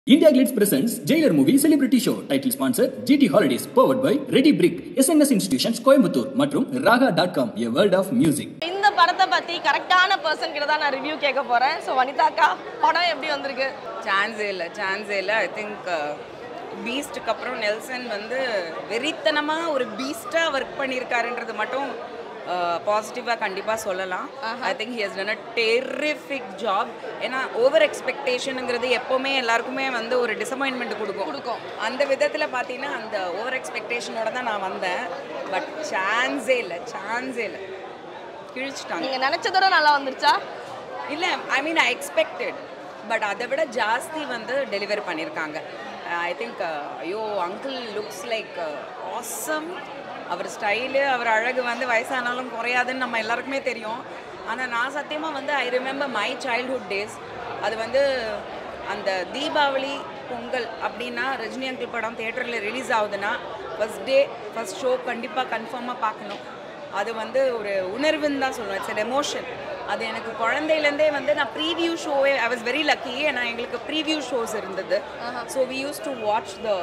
India Glitz presents Jailer Movie Celebrity Show. Title sponsor GT Holidays. Powered by Ready Brick, SNS Institutions, Coimbatore மற்றும் Raga.com, a world of music. இந்த படத்தை பத்தி கரெக்டான person கிட்ட தான் நான் ரிவ்யூ கேட்க போறேன் ஸோ வனிதாக்கா படம் எப்படி வந்திருக்கு சான்ஸே இல்லை சான்ஸே இல்லை ஐ திங்க் பீஸ்ட்டுக்கு அப்புறம் நெல்சன் வந்து வெறித்தனமாக ஒரு பீஸ்ட்டாக ஒர்க் பண்ணியிருக்காருன்றது மட்டும் பாசிட்டிவாக கண்டிப்பாக சொல்லலாம் I think he has done a terrific job ஏன்னா ஓவர் எக்ஸ்பெக்டேஷனுங்கிறது எப்போவுமே எல்லாருக்குமே வந்து ஒரு டிசப்பாயின்மெண்ட் கொடுக்கும் கொடுக்கும். அந்த விதத்தில் பார்த்தீங்கன்னா அந்த ஓவர் எக்ஸ்பெக்டேஷனோட தான் நான் வந்தேன் பட் சான்ஸே இல்லை சான்ஸே இல்லை கிழிச்சிட்டாங்க நீங்க நினைச்சதோட நல்லா வந்துருச்சா இல்லை ஐ மீன் ஐ எக்ஸ்பெக்டட் பட் அதை விட ஜாஸ்தி வந்து டெலிவரி பண்ணியிருக்காங்க ஐ திங்க் ஐயோ அங்கிள் லுக்ஸ் லைக் ஆசம் அவர் ஸ்டைலு அவர் அழகு வந்து வயசானாலும் குறையாதுன்னு நம்ம எல்லாருக்குமே தெரியும் ஆனால் நான் சத்தியமாக வந்து I remember my childhood days அது வந்து அந்த தீபாவளி பொங்கல் அப்படின்னா ரஜினி அங்கிள் படம் தேட்டரில் ரிலீஸ் ஆகுதுன்னா ஃபஸ்ட் டே ஃபஸ்ட் ஷோ கண்டிப்பாக கன்ஃபார்மாக பார்க்கணும் அது வந்து ஒரு உணர்வுன்னு தான் சொல்லுவேன் இட்ஸ் எமோஷன் அது எனக்கு குழந்தையிலேருந்தே வந்து நான் ப்ரீவியூ ஷோவே ஐ வாஸ் வெரி லக்கி ஏன்னா எங்களுக்கு ப்ரீவியூ ஷோஸ் இருந்தது so we use to watch the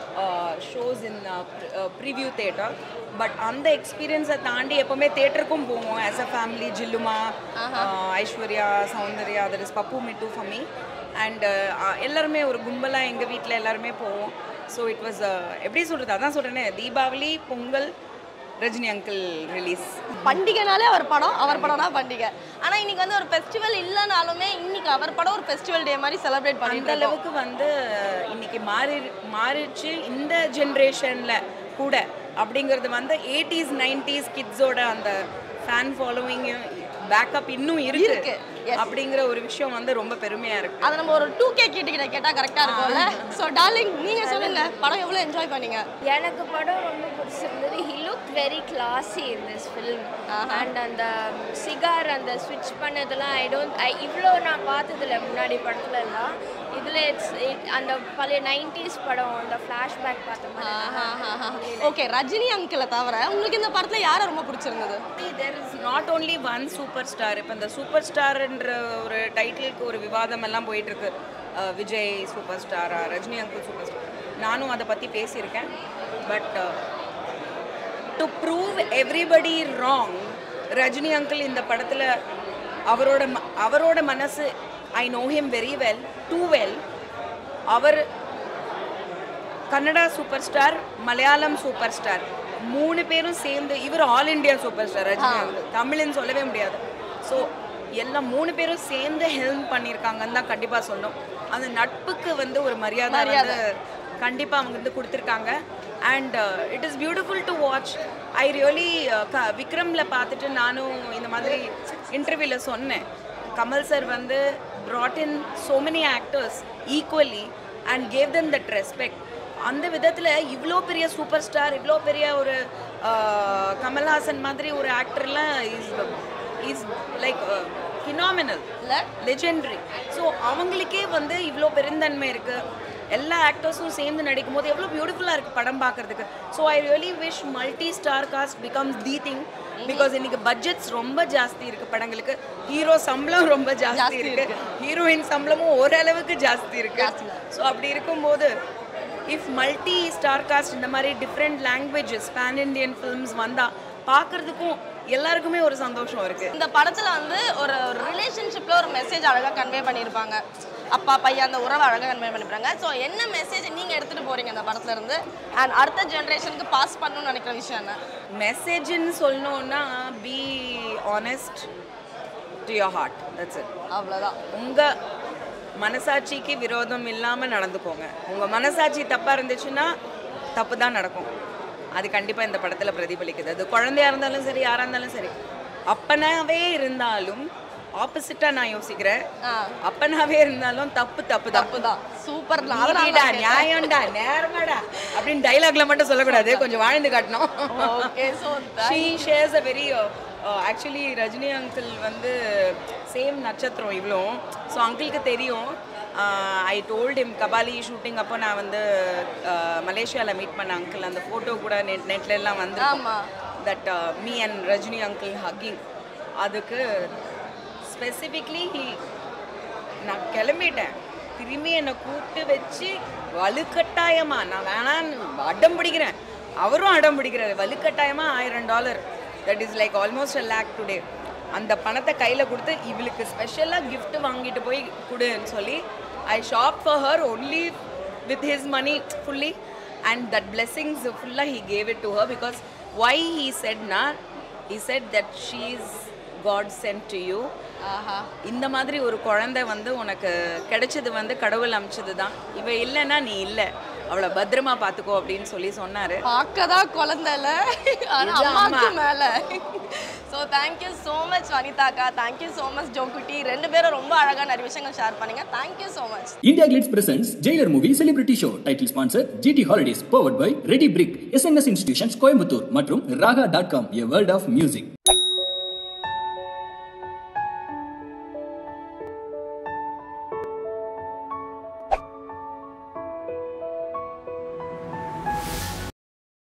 shows in preview theatre but அந்த எக்ஸ்பீரியன்ஸை தாண்டி எப்போவுமே தேட்டருக்கும் போவோம் ஆஸ் அ ஃபேமிலி ஜில்லுமா Aishwarya Soundarya that is Pappu Mittu for me and எல்லாருமே ஒரு கும்பலாக எங்கள் வீட்டில் எல்லாருமே போவோம் ஸோ இட் வாஸ் எப்படி சொல்கிறது அதான் சொல்கிறேனே தீபாவளி பொங்கல் ரஜினி அங்கிள் ரிலீஸ் பண்டிகைனாலே அவர் படம் அவர் படம்னா பண்டிகை ஆனா இன்னைக்கு வந்து ஒரு ஃபெஸ்டிவல் இல்லைனாலுமே இன்னைக்கு அவர் படம் ஒரு ஃபெஸ்டிவல் டே மாதிரி செலிப்ரேட் அந்த பண்ணிட்டு இருக்கோம் அளவுக்கு வந்து இன்னைக்கு மாறி மாறிடுச்சு இந்த ஜென்ரேஷனில் கூட அப்படிங்கிறது வந்து எயிட்டிஸ் நைன்டிஸ் கிட்ஸோட அந்த ஃபேன் ஃபாலோவிங் பேக்கப் இன்னும் இருக்கு இருக்கு. Yes. அப்படிங்கிற ஒரு விஷயம் வந்து ரொம்ப பெருமையா இருக்கு அதை நம்ம ஒரு டூ கே கிட்ட கேட்டா கரெக்டா இருக்கும்ல ஸோ டார்லிங் நீங்க சொல்லுங்க படம் எவ்வளவு என்ஜாய் பண்ணீங்க எனக்கு படம் ரொம்ப பிடிச்சிருந்தது he look very classy in this film and அந்த சிகார் அந்த ஸ்விட்ச் பண்ணதெல்லாம் ஐ டோன்ட் ஐ இவ்வளோ நான் பார்த்ததில்ல முன்னாடி படத்துல எல்லாம் இதில் இட்ஸ் அந்த பழைய நைன்டிஸ் படம் அந்த ஃப்ளாஷ்பேக் பார்த்த மாதிரி ஓகே ரஜினி அங்கிளை தவிர உங்களுக்கு இந்த படத்துல யாரை ரொம்ப பிடிச்சிருந்தது there is not only one super star இப்போ இந்த சூப்பர் ஸ்டார்ன்ற ஒரு டைட்டிலுக்கு ஒரு விவாதம் எல்லாம் போயிட்டு இருக்கு அஹ் விஜய் சூப்பர் ஸ்டாரா ரஜினி அங்கிள் சூப்பர் ஸ்டார் நானும் அதை பற்றி பேசியிருக்கேன் but to prove everybody wrong Rajini uncle இந்த படத்தில் அவரோட ம- அவரோட மனசு I know him very well too well அவர் Kannada super star Malayalam super star மூணு பேரும் சேர்ந்து இவர் all India super star Rajini uncle. தமிழ்னு சொல்லவே முடியாது ஸோ எல்லாம் மூணு பேரும் சேர்ந்து ஹெல்ப் பண்ணியிருக்காங்கன்னு தான் கண்டிப்பாக சொல்லணும் அந்த நட்புக்கு வந்து ஒரு மரியாதை வந்து கண்டிப்பாக அவங்க வந்து கொடுத்துருக்காங்க and it is beautiful to watch I really விக்ரமில் பார்த்துட்டு நானும் இந்த மாதிரி இன்டர்வியூவில் சொன்னேன் கமல் சார் வந்து brought in so many actors equally and gave them that respect அந்த விதத்தில் இவ்வளோ பெரிய சூப்பர் ஸ்டார் இவ்வளோ பெரிய ஒரு ஆஹ், கமல்ஹாசன் மாதிரி ஒரு ஆக்டர்லாம் is is like phenomenal legendary so அவங்களுக்கே வந்து இவ்வளோ பெருந்தன்மை இருக்குது எல்லா ஆக்டர்ஸும் சேர்ந்து நடிக்கும் போது எவ்வளோ பியூட்டிஃபுல்லாக இருக்குது படம் பார்க்கறதுக்கு so I really wish multi star cast becomes the thing because இன்னைக்கு பட்ஜெட்ஸ் ரொம்ப ஜாஸ்தி இருக்குது படங்களுக்கு ஹீரோ சம்பளம் ரொம்ப ஜாஸ்தி இருக்கு ஹீரோயின் சம்பளமும் ஓரளவுக்கு ஜாஸ்தி இருக்கு ஸோ அப்படி இருக்கும்போது இஃப் மல்டி ஸ்டார் காஸ்ட் இந்த மாதிரி different languages pan Indian films வந்தால் பார்க்கறதுக்கும் எல்லாருக்குமே ஒரு சந்தோஷம் இருக்குது இந்த படத்துல வந்து ஒரு ரிலேஷன்ஷிப்ல ஒரு மெசேஜ் அழகா கன்வே பண்ணியிருப்பாங்க அப்பா பையன் அந்த உறவை அழகா கன்வே பண்ணிருப்பாங்க ஸோ என்ன மெசேஜ் நீங்க எடுத்துட்டு போறீங்க அந்த படத்துல இருந்து அண்ட் அடுத்த ஜெனரேஷனுக்கு பாஸ் பண்ணணும்னு நினைக்கிற விஷயம் என்ன மெசேஜ்னு சொல்லணுன்னா be honest to your heart that's it அவ்வளவுதான் உங்கள் மனசாட்சிக்கு விரோதம் இல்லாமல் நடந்துக்கோங்க உங்கள் மனசாட்சி தப்பாக இருந்துச்சுன்னா தப்பு தான் நடக்கும் அது கண்டிப்பாக இந்த படத்தில் பிரதிபலிக்குது அது குழந்தையா இருந்தாலும் சரி யாராக இருந்தாலும் சரி அப்பனாவே இருந்தாலும் ஆப்போசிட்டாக நான் யோசிக்கிறேன் அப்பனாவே இருந்தாலும் தப்பு தப்பு தப்பு தான் சூப்பர் நீதிடா, நியாயம்டா நேர்மடா அப்படின்னு டைலாக்ல மட்டும் சொல்லக்கூடாது கொஞ்சம் வாழ்ந்து காட்டணும் okay so she shares a very actually Rajini uncle வந்து சேம் நட்சத்திரம் இவ்வளோ ஸோ அங்கிளுக்கு தெரியும் I told him Kabali shooting அப்போ நான் வந்து மலேசியாவில் மீட் பண்ண அங்கிள் அந்த ஃபோட்டோ கூட நெட் நெட்ல எல்லாம் வந்து ஆமா. That me and Rajini uncle hugging அதுக்கு ஸ்பெசிஃபிக்லி நான் கிளம்பிட்டேன் திரும்பி என்னை கூப்பிட்டு வச்சு வலுக்கட்டாயமா நான் வேணான்னு அடம் பிடிக்கிறேன் அவரும் அடம் பிடிக்கிறாரு வலுக்கட்டாயமா ஆயிரம் dollar that is like almost a lakh today அந்த பணத்தை கையில் கொடுத்து இவளுக்கு ஸ்பெஷலாக gift வாங்கிட்டு போய் கொடுன்னு சொல்லி I shop for her only with his money fully and that blessings ஃபுல்லாக he gave it to her because why he said na he said that she is god sent to you ஆஹா இந்த மாதிரி ஒரு குழந்தை வந்து உனக்கு கிடைச்சது வந்து கடவுள் அமைச்சது தான் இவ இல்லைன்னா நீ இல்லை அவளை பத்திரமா பார்த்துக்கோ அப்படின்னு சொல்லி சொன்னாரு பார்க்கதான் குழந்தைல ஆனா இது அம்மாவுக்கு அம்மா. மேல ஸோ தேங்க்யூ ஸோ மச் வனிதாக்கா தேங்க்யூ ஸோ மச் ஜோகுட்டி ரெண்டு பேரும் ரொம்ப அழகா நிறைய விஷயங்கள் ஷேர் பண்ணீங்க thank you so much India Glitz presents Jailer Movie Celebrity Show. Title sponsor GT Holidays. Powered by Ready Brick, SNS Institutions, Coimbatore மற்றும் Raga.com, a world of music.